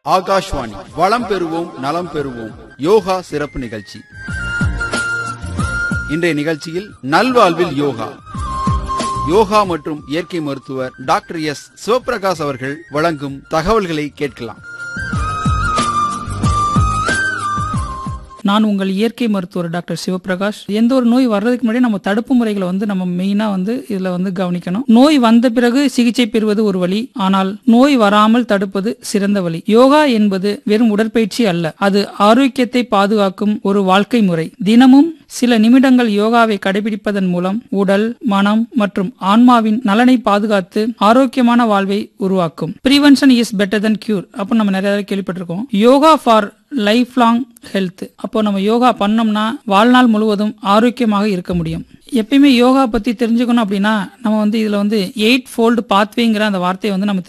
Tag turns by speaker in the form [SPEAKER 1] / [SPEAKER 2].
[SPEAKER 1] ஆகாஷ்வாணி வளம் பெறுவோம் நலம் பெறுவோம் யோகா சிறப்பு நிகழ்ச்சி இன்றைய நிகழ்ச்சியில் நல்வாழ்வில் யோகா யோகா மற்றும் இயற்கை மருத்துவர் டாக்டர் எஸ் சிவபிரகாஷ் அவர்கள் வழங்கும் தகவல்களை கேட்கலாம்
[SPEAKER 2] நான் உங்கள் இயற்கை மருத்துவர் டாக்டர் சிவபிரகாஷ் எந்த ஒரு நோய் வர்றதுக்கு முன்னாடி நம்ம தடுப்பு முறைகளை வந்து நம்ம மெயினா வந்து இதுல வந்து கவனிக்கணும் நோய் வந்த பிறகு சிகிச்சை பெறுவது ஒரு வழி ஆனால் நோய் வராமல் தடுப்பது சிறந்த வழி யோகா என்பது வெறும் உடற்பயிற்சி அல்ல அது ஆரோக்கியத்தை பாதுகாக்கும் ஒரு வாழ்க்கை முறை தினமும் சில நிமிடங்கள் யோகாவை கடைபிடிப்பதன் மூலம் உடல் மனம் மற்றும் ஆன்மாவின் நலனை பாதுகாத்து ஆரோக்கியமான வாழ்வை உருவாக்கும் prevention is better than cure அப்போ நம்ம நிறைய தடவை கேள்விப்பட்டிருக்கோம் yoga for life long health அப்போ நம்ம யோகா பண்ணோம்னா வாழ்நாள் முழுவதும் ஆரோக்கியமாக இருக்க முடியும் எப்பயுமே யோகா பத்தி தெரிஞ்சுக்கணும் அப்படின்னா நம்ம வந்து இதுல வந்து எயிட் ஃபோல்டு பாத்வேங்கிற அந்த வார்த்தையை வந்து நம்ம